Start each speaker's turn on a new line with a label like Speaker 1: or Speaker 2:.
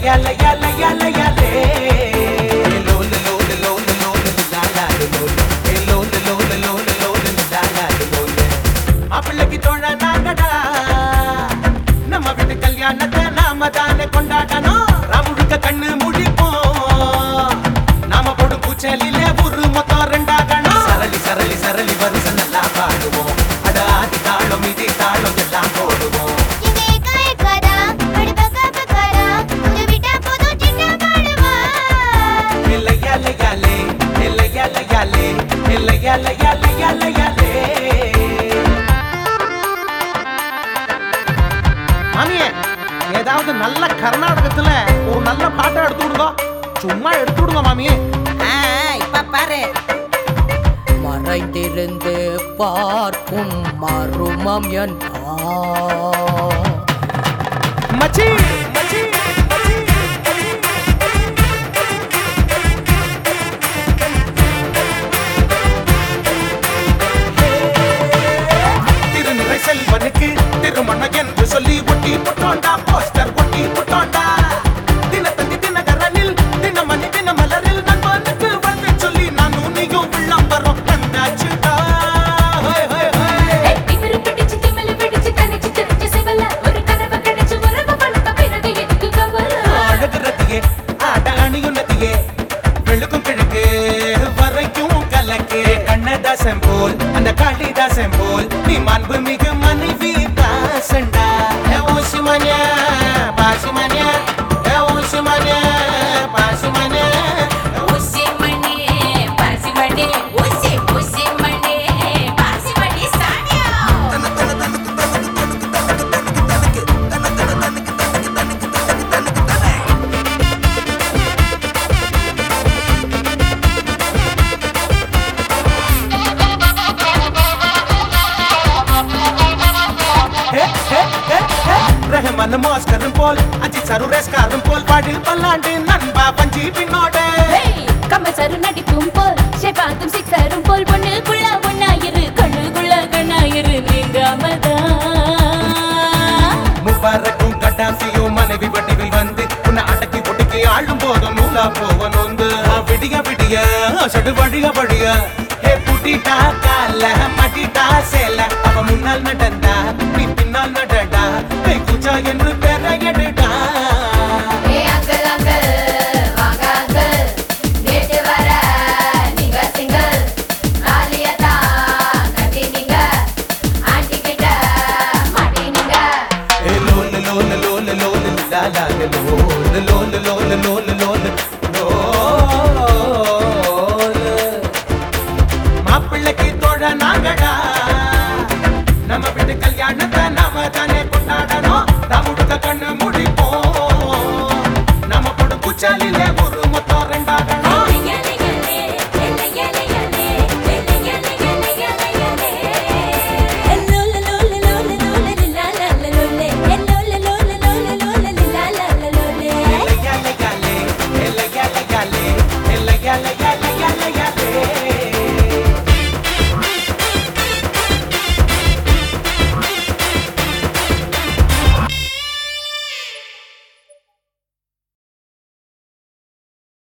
Speaker 1: யால யால யால யாலே லோல லோல லோல லோல லாலாடு லோல ஏ லோல லோல லோல லோல லாலாடு லோல மாப்பிள்ளைக்கு தோழ நாங்கடா நம்ம வீட்டு கல்யாணத்தை நாம தானே கொண்டாடணும் ராமுழுக்க கண்ணு முடிப்போம் நாம போடு பூச்சலிலே ஒரு மொத்தம் ரெண்டாகணும் சரளி சரளி சரளி வருஷம் நல்லா பாடுவோம் அட ஆதி தாளம் இது தாளம் எல்லாம் போடுவோம்
Speaker 2: எங்க ஏக்கா ஏக்காதா, அடி பக்கா பக்காரா, உன்னை விட்டா போதும் சின்ன பாடுவா.
Speaker 1: இல்லையால யாலே இல்லையால யாலே இல்லையால யால யால யாலே மாமியே ஏதாவது நல்ல கர்நாடகத்துல ஒரு நல்ல பாட்டை எடுத்து விடுங்க சும்மா எடுத்து விடுங்க மாமியே
Speaker 3: ஆ, இப்ப பாரு
Speaker 4: மறைந்திருந்து பார்க்கும் மருமம் என்றா
Speaker 1: மச்சி மச்சி மச்சி திருநிறை செல்வனுக்கு திருமணம் என்று சொல்லி ஒட்டி புட்டோண்டா போஸ்டர் ஒட்டி புட்டோண்டா தினத்தந்தி தினகரனில் தினமணி தினமலரில் நண்பனுக்கு வந்து சொல்லி நானும் நீயும் உள்ளம் வரோம் கண்டாச்சுடா ஹோய் ஹோய் ஹோய்
Speaker 5: திமிரு பிடிச்சு திமிரு பிடிச்சு தனிச்சு தெரிஞ்ச சிவல ஒரு கனவு கிடைச்சு உறவு பழக்க பிறகு எதுக்கு கவலை
Speaker 1: அழகுறதையே ஆட அணியுன்னதையே வெளுக்கும் கிழக்கு வரைக்கும் கலக்கு கண்ணதாசன் போல் அந்த காளிதாசன் போல் நீ மாண்பு மிகு மனைவி தாசண்டா ஓசிமன்யா பாசிமன்யா ஓசிமன்யா பாசிமன்யா
Speaker 5: உசி மணி பாசி மணி உசி உசி மணி பாசி மணி சானியா
Speaker 1: ரஹமான் மாஸ்கரும் போல் அஜித் சரு ரேஸ்காரும் போல் பாடில் பல்லாண்டு நண்பா பஞ்சி பின்னோட
Speaker 5: கம்மசரு நடிப்பும் போல் ஷெபாத்தும் சிக்ஸரும் போல் பொண்ணுக்குள்ள ஒன்னாயிரு கண்ணுக்குள்ள கண்ணாயிரு நீங்காமதான்
Speaker 1: முபாரக்கும் கட்டாசியும் மனைவி வடிவில் வந்து உன்னை அடக்கி ஒடுக்கி ஆளும் போதும் நூலா போவன் வந்து விடிய விடிய சடு வழிய வழிய ஹே புட்டிட்டா கால மட்டிட்டா சேல அவ முன்னால் நடந்தா